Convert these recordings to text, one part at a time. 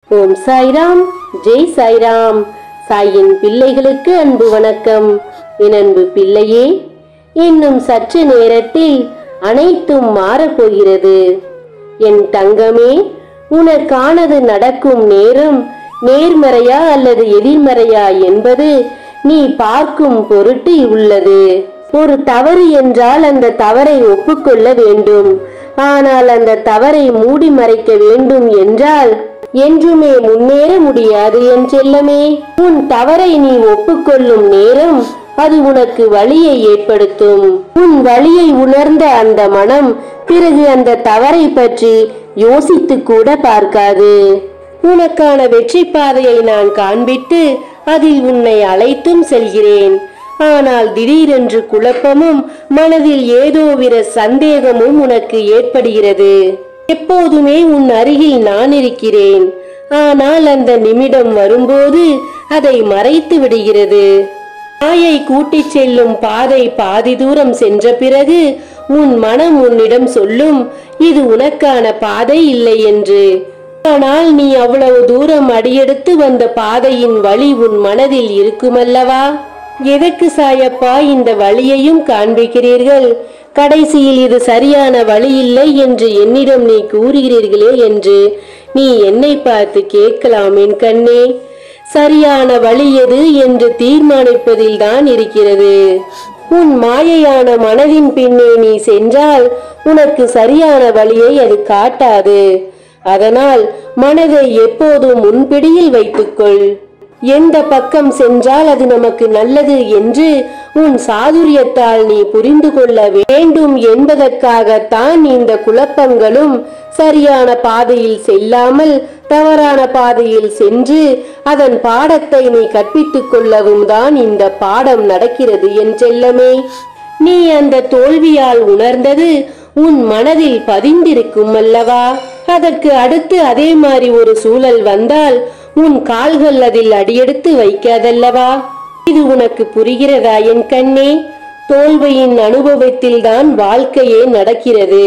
ஓம் சாய்ராம் ஜெய் சாய்ராம் சாயின் பிள்ளைகளுக்கு அன்பு வணக்கம் என் அன்பு பிள்ளையே இன்னும் சற்று நேரத்தில் அனைத்தும் மாறப்போகிறது என் தங்கமே உனக்கானது நடக்கும் நேரம் நேர்மறையா அல்லது எதிர்மறையா என்பது நீ பார்க்கும் பொருட்டு உள்ளது ஒரு தவறு என்றால் அந்த தவறை ஒப்புக்கொள்ள வேண்டும் ஆனால் அந்த தவறை மூடி மறைக்க வேண்டும் என்றால் என்றுமே முன்னேற முடியாது என் செல்லமே உன் தவறை நீ ஒப்புக்கொள்ளும் நேரம் அது உனக்கு வழியை ஏற்படுத்தும் உன் வழியை உணர்ந்த அந்த மனம் பிறகு அந்த தவறை பற்றி யோசித்து கூட பார்க்காது உனக்கான வெற்றி பாதையை நான் காண்பித்து அதில் உன்னை அழைத்தும் செல்கிறேன் ஆனால் திடீரென்று குழப்பமும் மனதில் ஏதோவித சந்தேகமும் உனக்கு ஏற்படுகிறது எப்போதுமே உன் அருகில் நான் இருக்கிறேன் ஆனால் அந்த நிமிடம் வரும்போது அதை மறைத்து விடுகிறது நாயை கூட்டிச் செல்லும் பாதை பாதி தூரம் சென்ற பிறகு உன் மனம் உன்னிடம் சொல்லும் இது உனக்கான பாதை இல்லை என்று ஆனால் நீ அவ்வளவு தூரம் அடியெடுத்து வந்த பாதையின் வழி உன் மனதில் இருக்குமல்லவா எதற்கு சாயப்பா இந்த வழியையும் காண்பிக்கிறீர்கள் கடைசியில் இது சரியான வழி இல்லை என்று என்னிடம் நீ கூறுகிறீர்களே என்று நீ என்னை பார்த்து கேட்கலாம் என் கண்ணே சரியான வழி எது என்று தீர்மானிப்பதில் தான் இருக்கிறது உன் மாயையான மனதின் பின்னே நீ சென்றால் உனக்கு சரியான வழியை அது காட்டாது அதனால் மனதை எப்போதும் முன்பிடியில் வைத்துக்கொள் எந்த பக்கம் சென்றால் அது நமக்கு நல்லது என்று உன் சாதுரியத்தால் நீ புரிந்து கொள்ள வேண்டும் என்பதற்காகத்தான் இந்த குழப்பங்களும் சரியான பாதையில் செல்லாமல் தவறான பாதையில் சென்று அதன் பாடத்தை நீ கற்பித்துக் கொள்ளவும் தான் இந்த பாடம் நடக்கிறது என் செல்லமே நீ அந்த தோல்வியால் உணர்ந்தது உன் மனதில் பதிந்திருக்கும் அல்லவா அதற்கு அடுத்து அதே மாதிரி ஒரு சூழல் வந்தால் உன் கால்கள் அதில் அடியெடுத்து வைக்காதல்லவா இது உனக்கு புரிகிறதா என் கண்ணே தோல்வியின் அனுபவத்தில் தான் வாழ்க்கையே நடக்கிறது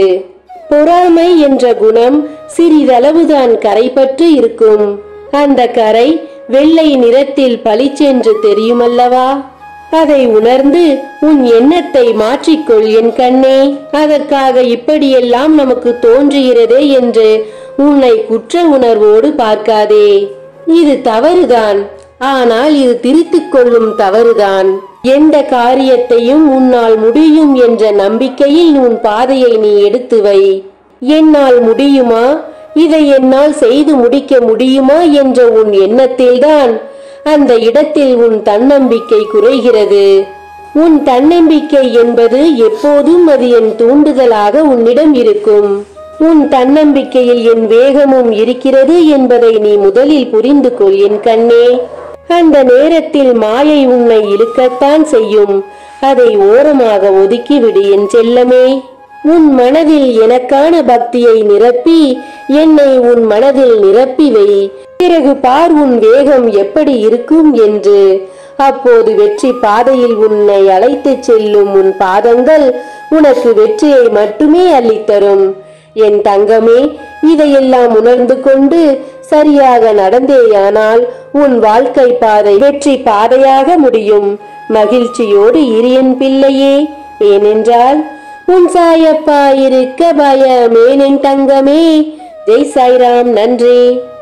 பொறாமை என்ற குணம் சிறிதளவுதான் கரைபற்று இருக்கும் அந்த கரை வெள்ளை நிறத்தில் பளிச்சென்று தெரியுமல்லவா அதை உணர்ந்து உன் எண்ணத்தை மாற்றிக்கொள் என் கண்ணே அதற்காக இப்படியெல்லாம் நமக்கு தோன்றுகிறதே என்று உன்னை குற்ற உணர்வோடு பார்க்காதே இது தவறுதான் ஆனால் இது திருத்திக் கொள்ளும் தவறுதான் எந்த காரியத்தையும் உன்னால் முடியும் என்ற நம்பிக்கையில் உன் பாதையை நீ எடுத்து வை என்னால் முடியுமா இதை என்னால் செய்து முடிக்க முடியுமா என்ற உன் எண்ணத்தில்தான் அந்த இடத்தில் உன் தன்னம்பிக்கை குறைகிறது உன் தன்னம்பிக்கை என்பது எப்போதும் அது என் தூண்டுதலாக உன்னிடம் இருக்கும் உன் தன்னம்பிக்கையில் என் வேகமும் இருக்கிறது என்பதை நீ முதலில் புரிந்து கொள் என் கண்ணே அந்த நேரத்தில் மாயை உன்னை இழுக்கத்தான் செய்யும் அதை ஓரமாக ஒதுக்கிவிடு என் செல்லமே உன் மனதில் எனக்கான பக்தியை நிரப்பி என்னை உன் மனதில் நிரப்பி வை பிறகு பார் உன் வேகம் எப்படி இருக்கும் என்று அப்போது வெற்றி பாதையில் உன்னை அழைத்துச் செல்லும் உன் பாதங்கள் உனக்கு வெற்றியை மட்டுமே அள்ளித்தரும் என் தங்கமே இதையெல்லாம் உணர்ந்து கொண்டு சரியாக நடந்தேயானால் உன் வாழ்க்கை பாதை வெற்றி பாதையாக முடியும் மகிழ்ச்சியோடு இரு என் பிள்ளையே ஏனென்றால் உன் சாயப்பா இருக்க பயமேன் என் தங்கமே ஜெய் சாய்ராம் நன்றி